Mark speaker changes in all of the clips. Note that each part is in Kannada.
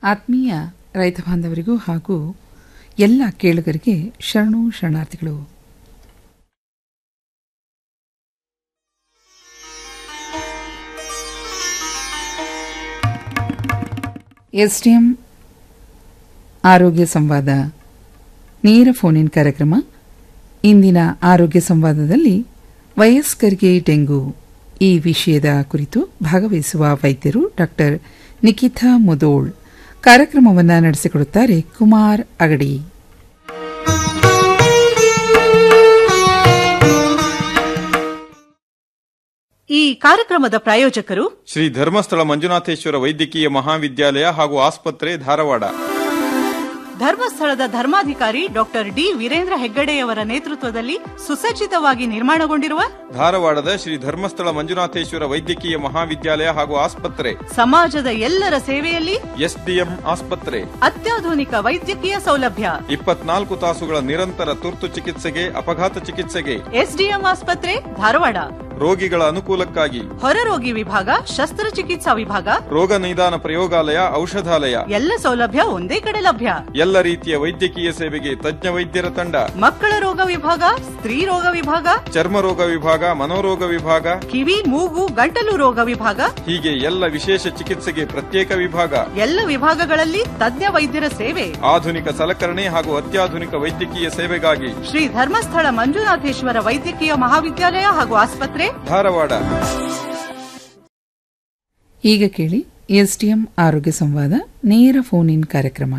Speaker 1: ಆತ್ಮೀಯ ರೈತ ಬಾಂಧವರಿಗೂ ಹಾಗೂ ಎಲ್ಲ ಕೇಳುಗರಿಗೆ ಶರಣು ಶರಣಾರ್ಥಿಗಳು ಎಸ್ಡಿಎಂ ಆರೋಗ್ಯ ಸಂವಾದ ನೇರ ಫೋನ್ ಇನ್ ಕಾರ್ಯಕ್ರಮ ಇಂದಿನ ಆರೋಗ್ಯ ಸಂವಾದದಲ್ಲಿ ವಯಸ್ಕರಿಗೆ ಡೆಂಗು ಈ ವಿಷಯದ ಕುರಿತು ಭಾಗವಹಿಸುವ ವೈದ್ಯರು ಡಾಕ್ಟರ್ ನಿಖಿತಾ ಮುದೋಳ್ ಕಾರ್ಯಕ್ರಮವನ್ನು ನಡೆಸಿಕೊಡುತ್ತಾರೆ ಕುಮಾರ್ ಅಗಡಿ
Speaker 2: ಈ ಕಾರ್ಯಕ್ರಮದ ಪ್ರಾಯೋಜಕರು
Speaker 3: ಶ್ರೀ ಧರ್ಮಸ್ಥಳ ಮಂಜುನಾಥೇಶ್ವರ ವೈದ್ಯಕೀಯ ಮಹಾವಿದ್ಯಾಲಯ ಹಾಗೂ ಆಸ್ಪತ್ರೆ ಧಾರವಾಡ
Speaker 2: ಧರ್ಮಸ್ಥಳದ ಧರ್ಮಾಧಿಕಾರಿ ಡಾಕ್ಟರ್ ಡಿ ವೀರೇಂದ್ರ ಹೆಗ್ಗಡೆಯವರ ನೇತೃತ್ವದಲ್ಲಿ ಸುಸಜ್ಜಿತವಾಗಿ ನಿರ್ಮಾಣಗೊಂಡಿರುವ
Speaker 3: ಧಾರವಾಡದ ಶ್ರೀ ಧರ್ಮಸ್ಥಳ ಮಂಜುನಾಥೇಶ್ವರ ವೈದ್ಯಕೀಯ ಮಹಾವಿದ್ಯಾಲಯ ಹಾಗೂ ಆಸ್ಪತ್ರೆ
Speaker 2: ಸಮಾಜದ ಎಲ್ಲರ ಸೇವೆಯಲ್ಲಿ
Speaker 3: ಎಸ್ಡಿಎಂ ಆಸ್ಪತ್ರೆ
Speaker 2: ಅತ್ಯಾಧುನಿಕ ವೈದ್ಯಕೀಯ ಸೌಲಭ್ಯ
Speaker 3: ಇಪ್ಪತ್ನಾಲ್ಕು ತಾಸುಗಳ ನಿರಂತರ ತುರ್ತು ಚಿಕಿತ್ಸೆಗೆ ಅಪಘಾತ ಚಿಕಿತ್ಸೆಗೆ
Speaker 2: ಎಸ್ಡಿಎಂ ಆಸ್ಪತ್ರೆ ಧಾರವಾಡ
Speaker 3: ರೋಗಿಗಳ ಅನುಕೂಲಕ್ಕಾಗಿ
Speaker 2: ಹೊರರೋಗಿ ವಿಭಾಗ ಶಸ್ತ್ರಚಿಕಿತ್ಸಾ ವಿಭಾಗ
Speaker 3: ರೋಗ ನಿದಾನ ಪ್ರಯೋಗಾಲಯ ಔಷಧಾಲಯ
Speaker 2: ಎಲ್ಲ ಸೌಲಭ್ಯ ಒಂದೇ ಕಡೆ ಲಭ್ಯ
Speaker 3: ಎಲ್ಲ ರೀತಿಯ ವೈದ್ಯಕೀಯ ಸೇವೆಗೆ ತಜ್ಞ ವೈದ್ಯರ ತಂಡ
Speaker 2: ಮಕ್ಕಳ ರೋಗ ವಿಭಾಗ ಸ್ತ್ರೀ ರೋಗ ವಿಭಾಗ
Speaker 3: ಚರ್ಮ ರೋಗ ವಿಭಾಗ ಮನೋರೋಗ ವಿಭಾಗ
Speaker 2: ಕಿವಿ ಮೂಗು ಗಂಟಲು ರೋಗ ವಿಭಾಗ
Speaker 3: ಹೀಗೆ ಎಲ್ಲ ವಿಶೇಷ ಚಿಕಿತ್ಸೆಗೆ ಪ್ರತ್ಯೇಕ ವಿಭಾಗ
Speaker 2: ಎಲ್ಲ ವಿಭಾಗಗಳಲ್ಲಿ ತಜ್ಞ ವೈದ್ಯರ ಸೇವೆ
Speaker 3: ಆಧುನಿಕ ಸಲಕರಣೆ ಹಾಗೂ ಅತ್ಯಾಧುನಿಕ ವೈದ್ಯಕೀಯ ಸೇವೆಗಾಗಿ
Speaker 2: ಶ್ರೀ ಧರ್ಮಸ್ಥಳ ಮಂಜುನಾಥೇಶ್ವರ ವೈದ್ಯಕೀಯ ಮಹಾವಿದ್ಯಾಲಯ ಹಾಗೂ ಆಸ್ಪತ್ರೆ
Speaker 3: ಧಾರವಾಡ
Speaker 1: ಈಗ ಕೇಳಿ ಎಸ್ಡಿಎಂ ಆರೋಗ್ಯ ಸಂವಾದ ನೇರ ಫೋನ್ ಇನ್ ಕಾರ್ಯಕ್ರಮ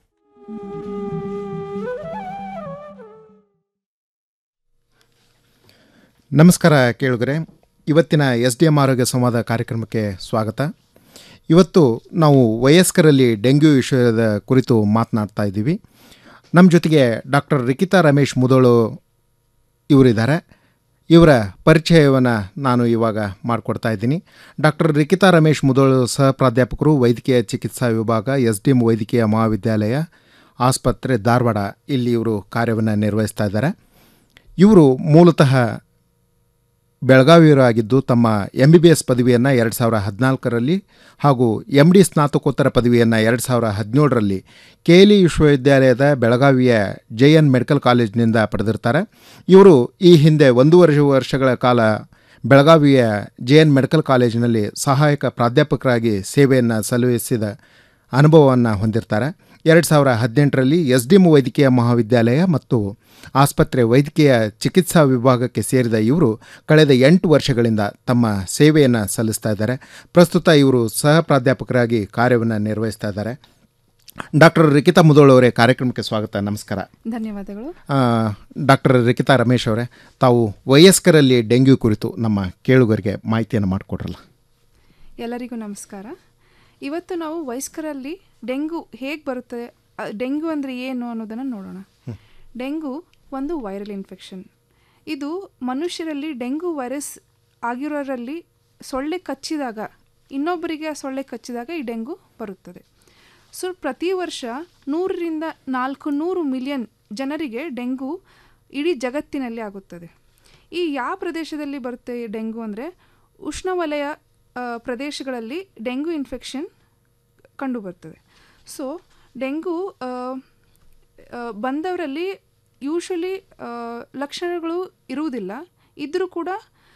Speaker 4: ನಮಸ್ಕಾರ ಕೇಳುಗರೆ ಇವತ್ತಿನ ಎಸ್ ಡಿ ಎಂ ಆರೋಗ್ಯ ಸಂವಾದ ಕಾರ್ಯಕ್ರಮಕ್ಕೆ ಸ್ವಾಗತ ಇವತ್ತು ನಾವು ವಯಸ್ಕರಲ್ಲಿ ಡೆಂಗ್ಯೂ ವಿಷಯದ ಕುರಿತು ಮಾತನಾಡ್ತಾ ಇದ್ದೀವಿ ನಮ್ಮ ಜೊತೆಗೆ ಡಾಕ್ಟರ್ ರಿಕಿತಾ ರಮೇಶ್ ಮುದೋಳು ಇವರಿದ್ದಾರೆ ಇವರ ಪರಿಚಯವನ್ನು ನಾನು ಇವಾಗ ಮಾಡಿಕೊಡ್ತಾ ಇದ್ದೀನಿ ಡಾಕ್ಟರ್ ರಿಕಿತಾ ರಮೇಶ್ ಮುದೋಳು ಸಹ ಪ್ರಾಧ್ಯಾಪಕರು ವೈದ್ಯಕೀಯ ಚಿಕಿತ್ಸಾ ವಿಭಾಗ ಎಸ್ ಡಿ ಎಂ ವೈದ್ಯಕೀಯ ಮಹಾವಿದ್ಯಾಲಯ ಆಸ್ಪತ್ರೆ ಧಾರವಾಡ ಇಲ್ಲಿ ಇವರು ಕಾರ್ಯವನ್ನು ನಿರ್ವಹಿಸ್ತಾ ಇದ್ದಾರೆ ಇವರು ಮೂಲತಃ ಬೆಳಗಾವಿಯವರಾಗಿದ್ದು ತಮ್ಮ ಎಂ ಬಿ ಬಿ ಎಸ್ ಪದವಿಯನ್ನು ಎರಡು ಸಾವಿರ ಹದಿನಾಲ್ಕರಲ್ಲಿ ಹಾಗೂ ಎಂ ಡಿ ಸ್ನಾತಕೋತ್ತರ ಪದವಿಯನ್ನು ಎರಡು ಸಾವಿರ ಹದಿನೇಳರಲ್ಲಿ ಕೆ ಎಲ್ ಇ ವಿಶ್ವವಿದ್ಯಾಲಯದ ಬೆಳಗಾವಿಯ ಜೆ ಎನ್ ಮೆಡಿಕಲ್ ಕಾಲೇಜಿನಿಂದ ಪಡೆದಿರ್ತಾರೆ ಇವರು ಈ ಹಿಂದೆ ಒಂದೂವರೆ ವರ್ಷಗಳ ಕಾಲ ಬೆಳಗಾವಿಯ ಜೆ ಎನ್ ಮೆಡಿಕಲ್ ಕಾಲೇಜಿನಲ್ಲಿ ಸಹಾಯಕ ಪ್ರಾಧ್ಯಾಪಕರಾಗಿ ಸೇವೆಯನ್ನು ಸಲ್ಲಿಸಿದ ಅನುಭವವನ್ನು ಹೊಂದಿರ್ತಾರೆ ಎರಡು ಸಾವಿರ ಹದಿನೆಂಟರಲ್ಲಿ ಎಸ್ ಡಿ ಎಂ ವೈದ್ಯಕೀಯ ಮಹಾವಿದ್ಯಾಲಯ ಮತ್ತು ಆಸ್ಪತ್ರೆ ವೈದ್ಯಕೀಯ ಚಿಕಿತ್ಸಾ ವಿಭಾಗಕ್ಕೆ ಸೇರಿದ ಇವರು ಕಳೆದ ಎಂಟು ವರ್ಷಗಳಿಂದ ತಮ್ಮ ಸೇವೆಯನ್ನು ಸಲ್ಲಿಸ್ತಾ ಇದ್ದಾರೆ ಪ್ರಸ್ತುತ ಇವರು ಸಹ ಪ್ರಾಧ್ಯಾಪಕರಾಗಿ ಕಾರ್ಯವನ್ನು ನಿರ್ವಹಿಸ್ತಾ ಇದ್ದಾರೆ ಡಾಕ್ಟರ್ ರಿಕಿತಾ ಮುದೋಳ್ ಅವರೇ ಕಾರ್ಯಕ್ರಮಕ್ಕೆ ಸ್ವಾಗತ ನಮಸ್ಕಾರ
Speaker 5: ಧನ್ಯವಾದಗಳು
Speaker 4: ಆ, ಡಾಕ್ಟರ್ ರಿಕಿತಾ ರಮೇಶ್ ಅವರೇ ತಾವು ವಯಸ್ಕರಲ್ಲಿ ಡೆಂಗ್ಯೂ ಕುರಿತು ನಮ್ಮ ಕೇಳುಗರಿಗೆ ಮಾಹಿತಿಯನ್ನು ಮಾಡಿಕೊಡ್ರಲ್ಲ
Speaker 5: ಎಲ್ಲರಿಗೂ ನಮಸ್ಕಾರ ಇವತ್ತು ನಾವು ವಯಸ್ಕರಲ್ಲಿ ಡೆಂಗು ಹೇಗೆ ಬರುತ್ತದೆ ಅ, ಡೆಂಗು ಅಂದರೆ ಏನು ಅನ್ನೋದನ್ನು ನೋಡೋಣ ಡೆಂಗು ಒಂದು ವೈರಲ್ ಇನ್ಫೆಕ್ಷನ್ ಇದು ಮನುಷ್ಯರಲ್ಲಿ ಡೆಂಗು ವೈರಸ್ ಆಗಿರೋರಲ್ಲಿ ಸೊಳ್ಳೆ ಕಚ್ಚಿದಾಗ ಇನ್ನೊಬ್ಬರಿಗೆ ಆ ಸೊಳ್ಳೆ ಕಚ್ಚಿದಾಗ ಈ ಡೆಂಗು ಬರುತ್ತದೆ ಸೊ ಪ್ರತಿ ವರ್ಷ ನೂರರಿಂದ ನಾಲ್ಕು ನೂರು ಮಿಲಿಯನ್ ಜನರಿಗೆ ಡೆಂಗು ಇಡೀ ಜಗತ್ತಿನಲ್ಲಿ ಆಗುತ್ತದೆ ಈ ಯಾವ ಪ್ರದೇಶದಲ್ಲಿ ಬರುತ್ತೆ ಈ ಡೆಂಗು ಅಂದರೆ ಉಷ್ಣವಲಯ ಆ, ಪ್ರದೇಶಗಳಲ್ಲಿ ಡೆಂಗು ಇನ್ಫೆಕ್ಷನ್ ಕಂಡುಬರ್ತದೆ ಸೊ ಡೆಂಗು ಆ, ಆ, ಬಂದವರಲ್ಲಿ ಯೂಶ್ವಲಿ ಲಕ್ಷಣಗಳು ಇರುವುದಿಲ್ಲ ಇದ್ದರೂ ಕೂಡ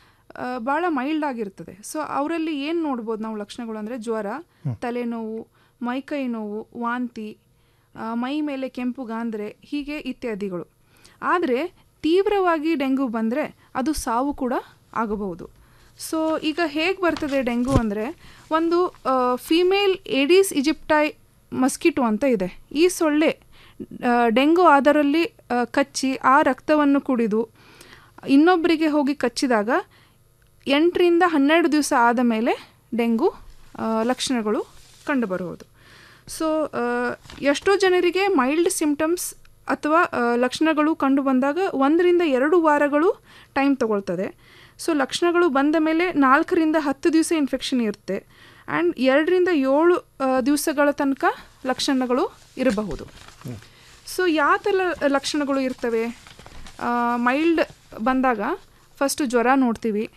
Speaker 5: ಭಾಳ ಮೈಲ್ಡ್ ಆಗಿರ್ತದೆ ಸೊ ಅವರಲ್ಲಿ ಏನು ನೋಡ್ಬೋದು ನಾವು ಲಕ್ಷಣಗಳು ಅಂದರೆ ಜ್ವರ ತಲೆನೋವು ಮೈಕೈ ನೋವು ವಾಂತಿ ಆ, ಮೈ ಮೇಲೆ ಕೆಂಪು ಗಾಂದ್ರೆ ಹೀಗೆ ಇತ್ಯಾದಿಗಳು ಆದರೆ ತೀವ್ರವಾಗಿ ಡೆಂಗು ಬಂದರೆ ಅದು ಸಾವು ಕೂಡ ಆಗಬಹುದು ಸೊ ಈಗ ಹೇಗೆ ಬರ್ತದೆ ಡೆಂಗು ಅಂದರೆ ಒಂದು ಫಿಮೇಲ್ ಏಡಿಸ್ ಇಜಿಪ್ಟೈ ಮಸ್ಕಿಟೋ ಅಂತ ಇದೆ ಈ ಸೊಳ್ಳೆ ಆ, ಡೆಂಗು ಅದರಲ್ಲಿ ಆ, ಕಚ್ಚಿ ಆ ರಕ್ತವನ್ನು ಕುಡಿದು ಇನ್ನೊಬ್ಬರಿಗೆ ಹೋಗಿ ಕಚ್ಚಿದಾಗ ಎಂಟರಿಂದ ಹನ್ನೆರಡು ದಿವಸ ಆದ ಮೇಲೆ ಡೆಂಗು ಆ, ಲಕ್ಷಣಗಳು ಕಂಡುಬರುವುದು ಸೊ ಎಷ್ಟೋ ಜನರಿಗೆ ಮೈಲ್ಡ್ ಸಿಂಪ್ಟಮ್ಸ್ ಅಥವಾ ಆ, ಲಕ್ಷಣಗಳು ಕಂಡು ಬಂದಾಗ ಒಂದರಿಂದ ಎರಡು ವಾರಗಳು ಟೈಮ್ ತಗೊಳ್ತದೆ ಸೊ ಲಕ್ಷಣಗಳು ಬಂದ ಮೇಲೆ ನಾಲ್ಕರಿಂದ ಹತ್ತು ದಿವಸ ಇನ್ಫೆಕ್ಷನ್ ಇರುತ್ತೆ ಆ್ಯಂಡ್ ಎರಡರಿಂದ ಏಳು ಆ, ದಿವಸಗಳ ತನಕ ಲಕ್ಷಣಗಳು ಇರಬಹುದು ಸೊ ಯಾವ ಥರ ಲಕ್ಷಣಗಳು ಇರ್ತವೆ ಮೈಲ್ಡ್ ಬಂದಾಗ ಫಸ್ಟು ಜ್ವರ ನೋಡ್ತೀವಿ